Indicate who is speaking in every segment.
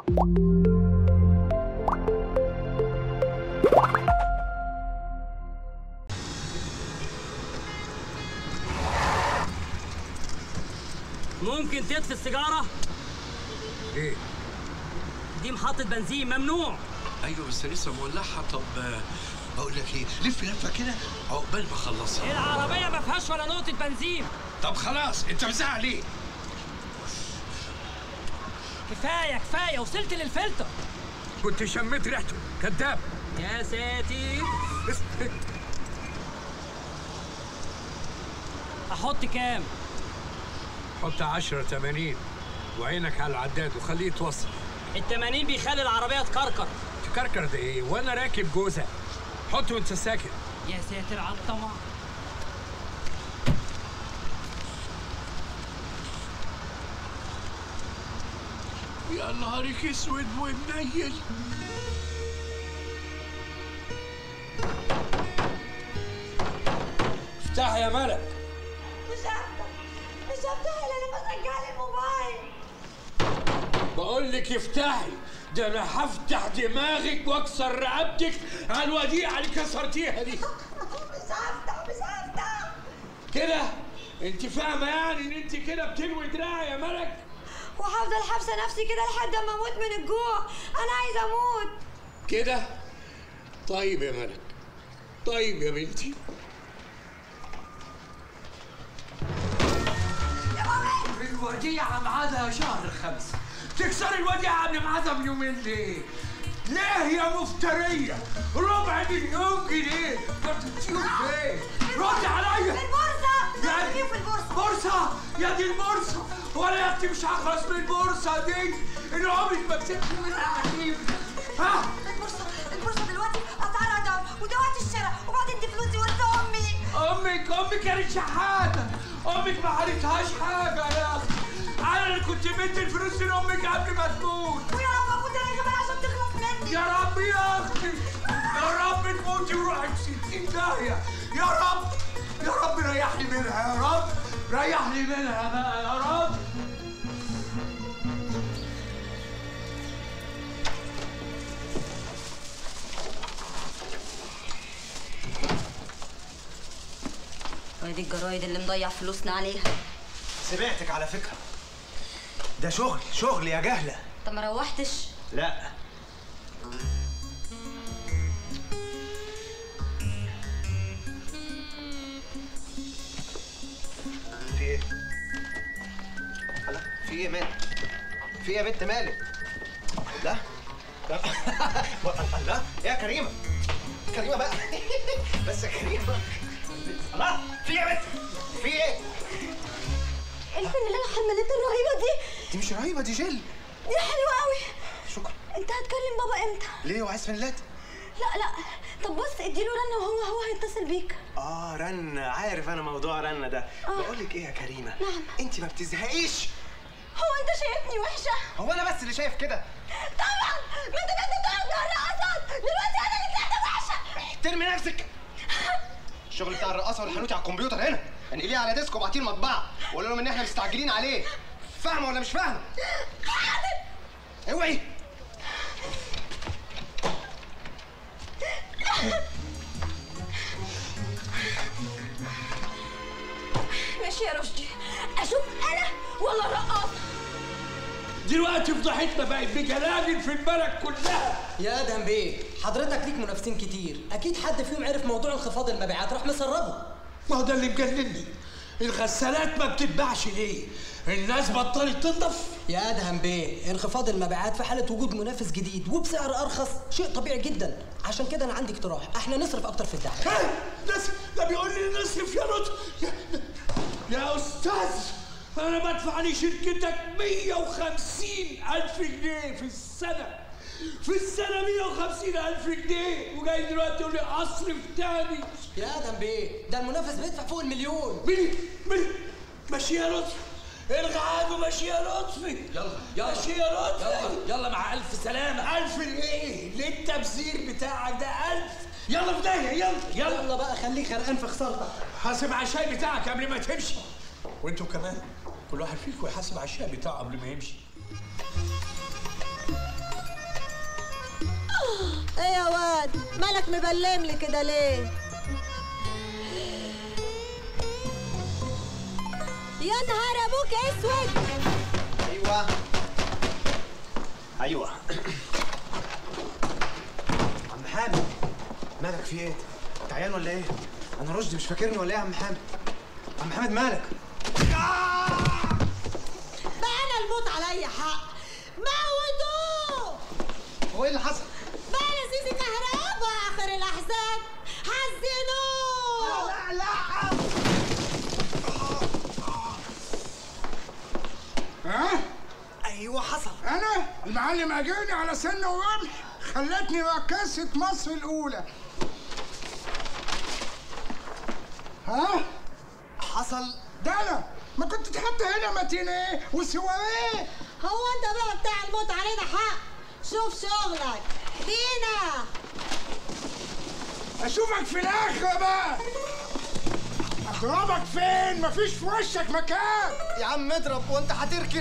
Speaker 1: ممكن تطفي السيجارة؟
Speaker 2: ايه
Speaker 1: دي محطة بنزين ممنوع
Speaker 2: ايوه بس لسه مولعها طب آه، بقول لك ايه لف لفه كده عقبال ما اخلصها
Speaker 1: العربية ما فيهاش ولا نقطة بنزين
Speaker 2: طب خلاص انت مزعل ليه
Speaker 1: كفاية كفاية وصلت للفلتر
Speaker 2: كنت شميت ريحته كذاب
Speaker 1: يا ساتر احط كام؟
Speaker 2: حط 10 80 وعينك على العداد وخليه يتوصل
Speaker 1: التمانين بيخلي العربية تكركر
Speaker 2: تكركر ده ايه وانا راكب جوزة حط وانت ساكت
Speaker 1: يا ساتر على الطمع
Speaker 2: يا نهارك اسود ومنيل افتح يا ملك
Speaker 3: مش هفتح مش هفتح الا لما ترجع لي الموبايل
Speaker 2: بقول لك افتحي ده انا هفتح دماغك واكسر رقبتك على الوديعه اللي كسرتيها دي
Speaker 3: مش هفتح مش هفتح
Speaker 2: كده انت فاهمه يعني ان انت كده بتلوي دراعي يا ملك
Speaker 3: وهفضل حابسه نفسي كده لحد ما اموت من الجوع انا عايزه اموت
Speaker 2: كده طيب يا ملك طيب يا بنتي الوديعة ميعادها شهر خمسة تكسر الوديعة قبل ميعادها بيومين ليه؟ ليه يا مفترية؟ ربع مليون جنيه بتديهم فين؟ رد عليا
Speaker 3: في البورصه ده
Speaker 2: يا-
Speaker 3: في البورصه
Speaker 2: بورصة يا دي البورصة ولا يا اختي مش هخلص من البورصة دي اللي عمري ما كسبت منها عجيب ها؟
Speaker 3: البورصه البورصه دلوقتي اسعارها ضعف ودلوقتي الشراء وبعدين دي فلوسي ورث امي
Speaker 2: امك امك كانت شحاته امك ما حالتهاش حاجه يا اختي انا اللي كنت مدي الفلوس لامك قبل ما تموت
Speaker 3: ويا رب اموت انا كمان عشان تخلص مني
Speaker 2: يا رب يا اختي يا رب تموتي وروحي في 60 داهيه يا رب يا رب ريحني منها يا رب ريحني منها بقى يا رب
Speaker 3: ودي الجرايد اللي مضيع فلوسنا عليها
Speaker 4: سمعتك على فكرة ده شغل شغل يا جهلة
Speaker 3: انت ما روحتش
Speaker 4: لا في ايه؟ الله في ايه مالك؟ في ايه يا بنت مالك؟ لا لا الله يا كريمة كريمة بقى بس يا كريمة الله في ايه يا بنت؟ في ايه؟
Speaker 3: الفن اللي انا حملتها الرهيبه دي
Speaker 4: دي مش رهيبة دي جل
Speaker 3: دي حلوه قوي
Speaker 4: شكرا
Speaker 3: انت هتكلم بابا امتى
Speaker 4: ليه وعايز فنلات؟
Speaker 3: لا لا طب بص اديله رنه وهو هو هيتصل بيك
Speaker 4: اه رنة عارف انا موضوع رنة ده بقول لك ايه يا كريمة نعم انت ما بتزهقيش
Speaker 3: هو انت شايفني وحشه
Speaker 4: هو انا بس اللي شايف كده
Speaker 3: طبعا ما انت كنت بتقعد مع الرقصات دلوقتي انا اللي طلعت وحشه
Speaker 4: احترمي نفسك الشغل بتاع الرقاصه والحنوتي على الكمبيوتر هنا انقليه على ديسك وابعتيه المطبعه وقول لهم ان احنا مستعجلين عليه فاهمه ولا مش فاهمه اوعي
Speaker 3: ماشي يا رشدي اشوف انا ولا الرقاصه
Speaker 2: دلوقتي فضحتنا بقت بجلاجل في البلد كلها
Speaker 5: يا ادهم بيه حضرتك ليك منافسين كتير اكيد حد فيهم عرف موضوع انخفاض المبيعات راح مسربه
Speaker 2: ما هو ده اللي مجنني الغسالات ما بتتباعش ليه؟ الناس بطلت تنضف
Speaker 5: يا ادهم بيه انخفاض المبيعات في حاله وجود منافس جديد وبسعر ارخص شيء طبيعي جدا عشان كده انا عندي اقتراح احنا نصرف اكتر في الدعم
Speaker 2: ايه ناس ده بيقول لي نصرف يا لطف يا, يا استاذ انا بدفع لشركتك 150 الف جنيه في السنه في السنه 150 الف جنيه وجاي دلوقتي تقول لي اصرف تاني
Speaker 5: يا ادهم بيه ده المنافس بيدفع فوق المليون
Speaker 2: مين مين ماشي يا لطفي الغى عنه ماشي يا لطفي
Speaker 6: يلا يلا
Speaker 2: ماشي يا لطفي
Speaker 6: يلا يلا مع الف سلامه
Speaker 2: الف ايه ليه التبذير بتاعك ده الف يلا في داهيه يلا يلا
Speaker 5: يلا بقى خليك غرقان في خسارتك
Speaker 2: حاسب على الشاي بتاعك قبل ما تمشي وانتوا كمان كل واحد فيكم يحاسب على الشاي بتاعه قبل ما يمشي
Speaker 3: مالك مبلم لي كده ليه يا نهار ابوك اسود
Speaker 4: ايوه ايوه عم حامد مالك في ايه؟ انت عيان ولا ايه؟ انا رشدي مش فاكرني ولا ايه يا عم حامد؟ عم حامد مالك؟
Speaker 3: بقى انا الموت عليا حق موتوه
Speaker 4: هو ايه اللي حصل؟
Speaker 3: بقى يا سيدي كهربا اخر الاحزان حزنوه
Speaker 4: لا لا
Speaker 7: ها؟
Speaker 4: ايوه حصل
Speaker 7: أنا المعلم أجاني على سن ورمح خلتني رقاصة مصر الأولى ها؟
Speaker 4: حصل
Speaker 7: ده أنا ما كنت تحط هنا متينيه وسواريه
Speaker 3: هو انت بقى بتاع الموت علينا حق شوف شغلك دينا
Speaker 7: أشوفك في الآخرة بقى أضربك فين؟ مفيش في وشك مكان
Speaker 4: يا عم اضرب وانت هتركن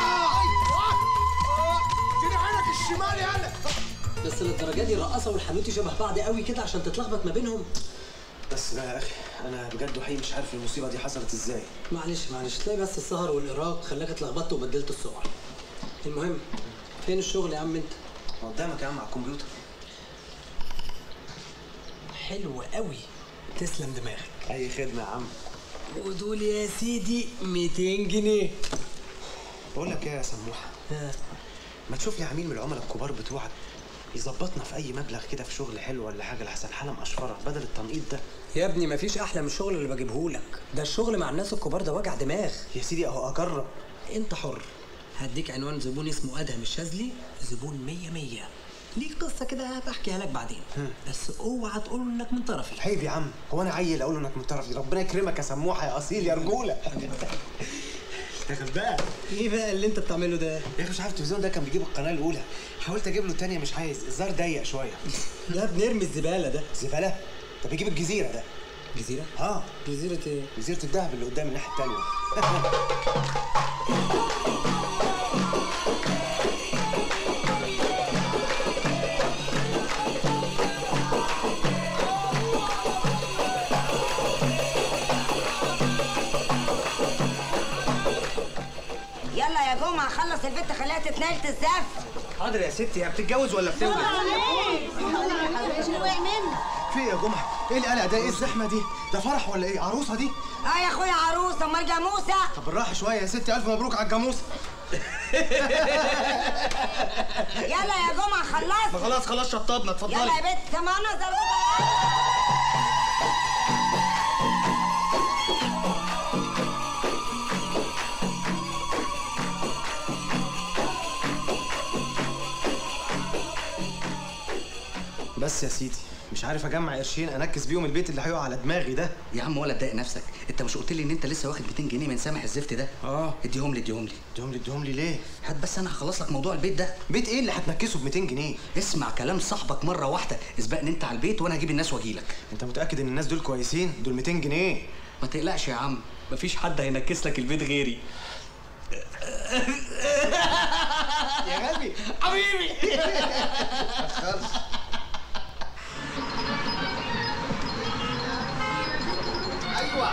Speaker 7: اديني عينك الشمال يالا
Speaker 5: بس للدرجه دي الرقاصه والحانوتي شبه بعض قوي كده عشان تتلخبط ما بينهم
Speaker 4: بس بقى يا اخي انا بجد وحقيقي مش عارف المصيبه دي حصلت ازاي
Speaker 5: معلش معلش تلاقي بس السهر والارهاق خلاك اتلخبطت وبدلت الصور المهم فين الشغل يا عم انت
Speaker 4: قدامك يا عم على الكمبيوتر
Speaker 5: حلو قوي تسلم دماغك
Speaker 4: اي خدمه يا عم
Speaker 5: ودول يا سيدي 200 جنيه
Speaker 4: بقول لك ايه يا سموحه
Speaker 5: ها،
Speaker 4: ما تشوف لي عميل من العملاء الكبار بتوعك يظبطنا في اي مبلغ كده في شغل حلو ولا حاجه لحسن حاله مقشفره بدل التنقيط ده
Speaker 5: يا ابني مفيش احلى من الشغل اللي بجيبهولك ده الشغل مع الناس الكبار ده وجع دماغ
Speaker 4: يا سيدي اهو اجرب
Speaker 5: انت حر هديك عنوان زبون اسمه ادهم الشاذلي زبون مية مية ليه قصة كده بحكيها لك بعدين بس اوعى تقول انك من طرفي
Speaker 4: عيب يا عم هو انا عيل اقول انك من طرفي ربنا يكرمك يا سموحه يا اصيل يا رجوله انت غلبان
Speaker 5: ايه بقى اللي انت بتعمله ده
Speaker 4: يا اخي مش عارف التلفزيون ده كان بيجيب القناه الاولى حاولت اجيب له الثانيه مش عايز الزار ضيق شويه
Speaker 5: ده بنرمي الزبالة ده
Speaker 4: زباله طب بيجيب الجزيره ده
Speaker 5: جزيرة
Speaker 4: اه
Speaker 5: جزيرة ايه
Speaker 4: جزيره الذهب اللي قدام الناحيه الثانيه
Speaker 3: يلا يا جمعة خلص البنت خليها تتنقل تزف
Speaker 4: حاضر يا ستي هي بتتجوز ولا بتولد
Speaker 3: شنو وقع منك
Speaker 4: في إيه يا جمعه ايه القلق ده ايه الزحمه دي ده فرح ولا ايه عروسه دي
Speaker 3: اه يا اخويا عروسة امال جاموسة
Speaker 4: طب بالراحه شويه يا ستي الف مبروك على الجاموسه
Speaker 3: يلا يا جمعة خلصت
Speaker 4: خلاص خلاص شطبنا
Speaker 3: يلا
Speaker 4: اتفضلي
Speaker 3: يا بنت سمعنا زلوطة
Speaker 4: بس يا سيدي مش عارف اجمع قرشين انكس بيهم البيت اللي هيقع على دماغي ده
Speaker 6: يا عم ولا تضايق نفسك انت مش قلت لي ان انت لسه واخد 200 جنيه من سامح الزفت ده
Speaker 4: اه
Speaker 6: اديهم لي اديهم لي
Speaker 4: اديهم لي اديهم لي ليه
Speaker 6: هات بس انا هخلص لك موضوع البيت ده
Speaker 4: بيت ايه اللي هتنكسه ب 200 جنيه
Speaker 6: اسمع كلام صاحبك مره واحده اسبقني انت على البيت وانا هجيب الناس واجيلك
Speaker 4: انت متاكد ان الناس دول كويسين دول 200 جنيه
Speaker 6: ما تقلقش يا عم مفيش حد هينكس لك البيت غيري
Speaker 4: يا غبي
Speaker 6: حبيبي
Speaker 4: ايوه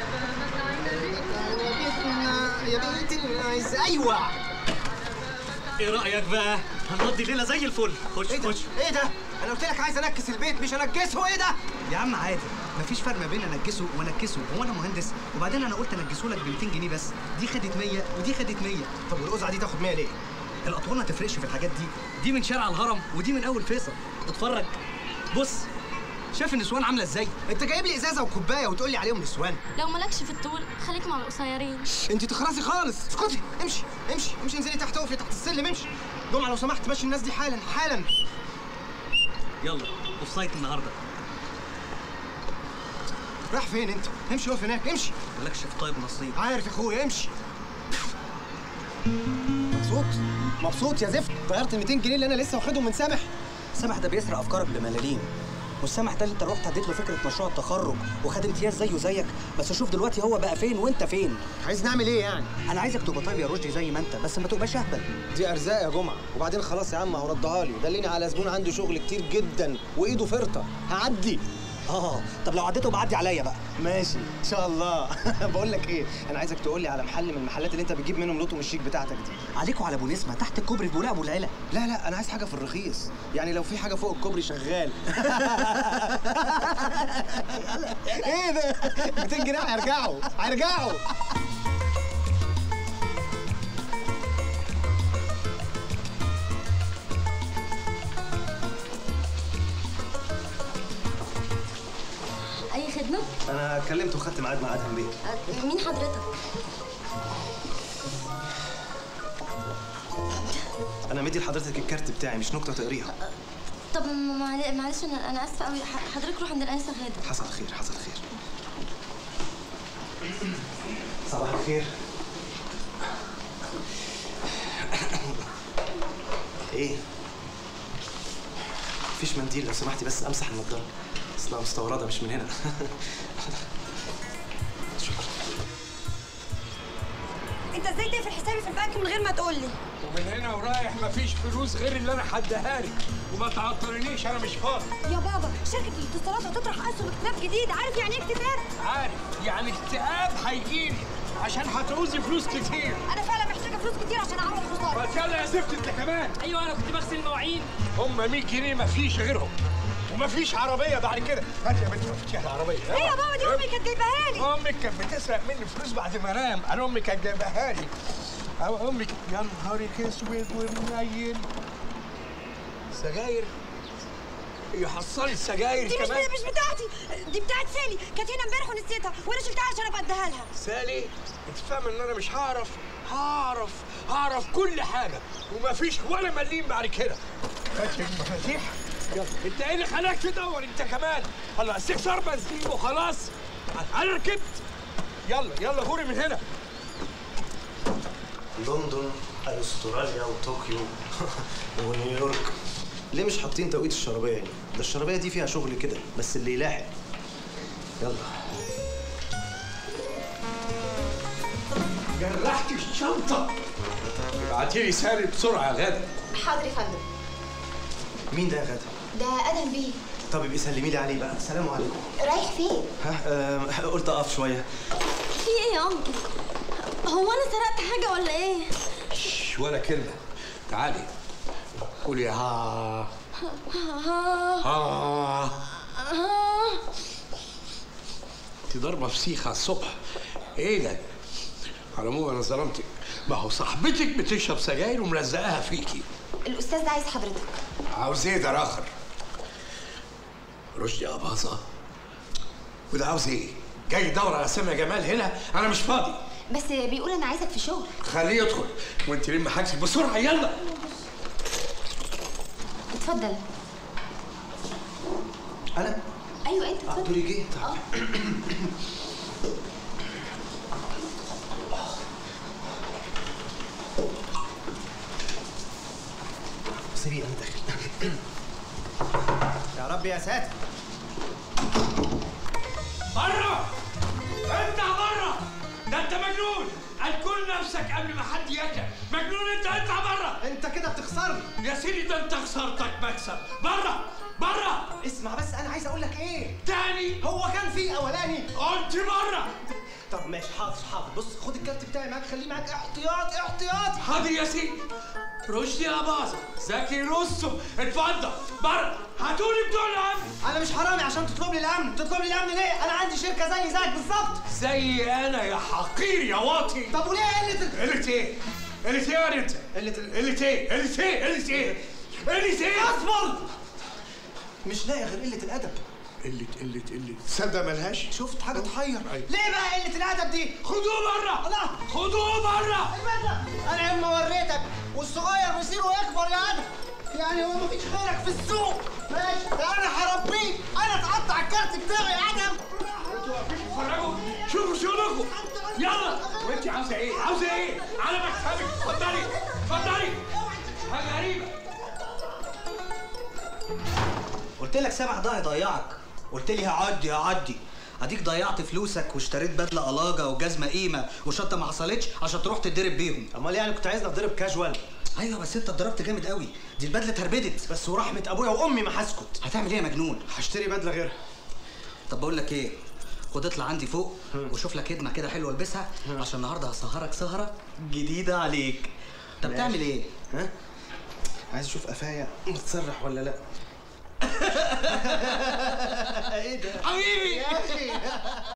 Speaker 4: يا بنت الناس ايوه
Speaker 6: ايه رايك بقى هنقضي ليله زي الفل خش
Speaker 4: ايه ده
Speaker 6: خش
Speaker 4: ايه ده انا قلت لك عايز انكس البيت مش انكسه ايه ده
Speaker 6: يا عم عادي مفيش فرق ما بين انكسه وانكسه هو انا مهندس وبعدين انا قلت انكسه لك ب 200 جنيه بس دي خدت 100 ودي خدت 100
Speaker 4: طب والقزعه دي تاخد 100 ليه
Speaker 6: الاطوال ما تفرقش في الحاجات دي دي من شارع الهرم ودي من اول فيصل اتفرج بص شايف النسوان عامله ازاي
Speaker 4: انت جايب لي ازازه وكوبايه وتقول لي عليهم نسوان
Speaker 8: لو مالكش في الطول خليك مع القصيرين
Speaker 4: انت تخرسي خالص اسكتي امشي امشي امشي انزلي تحت اقفي تحت السلم امشي جمعه لو سمحت مشي الناس دي حالا حالا
Speaker 6: يلا اوف سايت النهارده
Speaker 4: راح فين انت امشي اقف هناك امشي
Speaker 6: مالكش في طيب نصيب
Speaker 4: عارف يا اخويا امشي مبسوط مبسوط يا زفت طيرت ال 200 جنيه اللي انا لسه واخدهم من سامح سامح ده بيسرق افكارك بملاليم
Speaker 6: والسامح ده اللي انت رحت اديت له فكره مشروع التخرج وخد امتياز زيه زيك بس شوف دلوقتي هو بقى فين وانت فين
Speaker 4: عايز نعمل ايه يعني
Speaker 6: انا عايزك تبقى طيب يا رشدي زي ما انت بس ما تبقاش اهبل
Speaker 4: دي ارزاق يا جمعه وبعدين خلاص يا عم هردها لي دلني على زبون عنده شغل كتير جدا وايده فرطه هعدي
Speaker 6: اه طب لو عديته بعدي عليا بقى
Speaker 4: ماشي ان شاء الله بقول لك ايه انا عايزك تقول لي على محل من المحلات اللي انت بتجيب منهم لطم الشيك بتاعتك دي
Speaker 6: عليك وعلى ابو نسمه تحت الكوبري في بولاق ابو العلا
Speaker 4: لا لا انا عايز حاجه في الرخيص يعني لو في حاجه فوق الكوبري شغال ايه ده 200 جنيه هيرجعوا هيرجعوا
Speaker 8: اي خدمه
Speaker 4: انا كلمته وخدت ميعاد مع ادهم بيه
Speaker 8: أه، مين حضرتك
Speaker 4: انا مدي لحضرتك الكارت بتاعي مش نكته تقريها
Speaker 8: طب معل- معلش انا انا اسفه قوي ح- حضرتك روح عند الانسه غاده
Speaker 4: حصل خير حصل خير صباح الخير ايه مفيش منديل لو سمحتي بس امسح النضاره اصلها مستورده مش من هنا شكرا
Speaker 3: انت ازاي تقفل حسابي في البنك من غير ما تقول لي
Speaker 2: ومن هنا ورايح مفيش فلوس غير اللي انا حدها لك وما تعطلنيش انا مش فاضي
Speaker 3: يا بابا شركه الاتصالات هتطرح اسهم اكتتاب جديد عارف يعني ايه اكتتاب
Speaker 2: عارف يعني اكتئاب هيجيلي عشان هتعوزي فلوس كتير
Speaker 3: انا فعلا محتاجه فلوس كتير عشان اعوض خساره
Speaker 2: بس يلا يا زفت انت كمان
Speaker 1: ايوه انا كنت بغسل المواعين
Speaker 2: هم 100 جنيه مفيش غيرهم ومفيش عربيه بعد كده هات يا بنت مفاتيح العربيه
Speaker 3: ايه يا بابا دي امي كانت جايباها لي
Speaker 2: امك كانت بتسرق مني فلوس بعد ما انام انا امي كانت جايباها لي أو امك يا نهارك اسود ومنيل سجاير يحصلي السجاير
Speaker 3: دي مش
Speaker 2: كمان
Speaker 3: مش بتاعتي دي بتاعت سالي كانت هنا امبارح ونسيتها وانا شلتها عشان ابقى اديها لها
Speaker 2: سالي انت فاهم ان انا مش هعرف هعرف هعرف كل حاجه ومفيش ولا مليم بعد كده هات يا المفاتيح يلا انت ايه اللي خلاك تدور انت كمان الله استكسر بنزين وخلاص انا ركبت يلا يلا غوري من هنا
Speaker 4: لندن استراليا وطوكيو ونيويورك ليه مش حاطين توقيت الشرابيه هنا؟ ده الشرابيه دي فيها شغل كده بس اللي يلاحق يلا
Speaker 2: جرحت الشنطه ابعتي لي سالي بسرعه يا غاده
Speaker 8: حاضر يا فندم
Speaker 4: مين ده يا غاده؟
Speaker 8: ده ادم بيه
Speaker 4: طب ابقي سلمي لي عليه بقى سلام عليكم
Speaker 8: رايح فين
Speaker 4: ها آه قلت اقف شويه
Speaker 8: في ايه يا انكل هو انا سرقت حاجه ولا ايه
Speaker 2: شش ولا كلمه تعالي قولي ها ها انت ضربه فسيخه على الصبح ايه ده على العموم انا ظلمتك ما هو صاحبتك بتشرب سجاير وملزقاها فيكي
Speaker 8: الاستاذ ده عايز حضرتك
Speaker 2: عاوز ايه ده اخر رشدي اباظه وده عاوز ايه جاي يدور على سامية جمال هنا انا مش فاضي
Speaker 8: بس بيقول انا عايزك في شغل
Speaker 2: خليه يدخل وانت لم حاجتك بسرعه يلا
Speaker 8: اتفضل
Speaker 4: انا
Speaker 8: ايوه انت اتفضل
Speaker 4: دوري جه
Speaker 8: اه
Speaker 4: سيبي انا داخل يا رب يا ساتر
Speaker 2: بره افتح بره ده انت مجنون هتكون نفسك قبل ما حد يرجع مجنون انت اطلع بره
Speaker 4: انت كده بتخسرني
Speaker 2: يا سيدي ده انت خسارتك مكسب بره بره
Speaker 4: اسمع بس انا عايز اقول لك ايه
Speaker 2: تاني
Speaker 4: هو كان في اولاني
Speaker 2: قلت بره
Speaker 4: طب ماشي حاضر حاضر بص خد الكارت بتاعي معاك خليه معاك احتياط احتياط
Speaker 2: حاضر يا سيدي رشدي يا باظة زكي روسو اتفضل بره هاتولي بتوع الامن
Speaker 4: انا مش حرامي عشان تطلب لي الامن تطلب لي الامن ليه انا عندي شركه زي زيك بالظبط
Speaker 2: زي انا يا حقير يا واطي
Speaker 4: طب وليه قله ال-
Speaker 2: قلت ايه؟ قلت ايه يا انت؟
Speaker 4: قله ال-
Speaker 2: قلت ايه؟ قلت ايه؟ قلت ايه؟ قلت ايه؟
Speaker 4: اصبر مش لاقي غير قله الادب
Speaker 2: قلة قلة قلة تصدق ملهاش؟
Speaker 4: شفت حاجه تحير
Speaker 2: أيوة.
Speaker 4: ليه بقى قله الادب دي
Speaker 2: خدوه بره
Speaker 4: الله.
Speaker 2: خدوه بره
Speaker 4: انا ياما وريتك والصغير مصيره يكبر يا ادم يعني هو مفيش غيرك في السوق ماشي ده انا هربيك انا اتقطع الكارت بتاعي يا ادم
Speaker 2: اتفرجوا شوفوا شغلكم يلا وانت عاوزه ايه؟ عاوزه ايه؟ على مكتبك اتفضلي اتفضلي حاجه غريبه
Speaker 4: قلت
Speaker 6: قلت لك سامح ده هيضيعك قلت لي هعدي هعدي اديك ضيعت فلوسك واشتريت بدله الاجه وجزمه قيمه وشنطه ما حصلتش عشان تروح تتضرب بيهم
Speaker 4: امال يعني كنت عايزني اتضرب كاجوال
Speaker 6: ايوه بس انت اتضربت جامد قوي دي البدله اتهربدت
Speaker 4: بس ورحمه ابويا وامي ما هسكت
Speaker 6: هتعمل ايه يا مجنون
Speaker 4: هشتري بدله غيرها
Speaker 6: طب بقول لك ايه خد اطلع عندي فوق وشوف لك هدمه كده حلوه البسها عشان النهارده هسهرك سهره جديده عليك انت بتعمل ايه
Speaker 4: ها عايز اشوف قفايا متسرح ولا لا ايه ده
Speaker 6: حبيبي
Speaker 4: يا اخي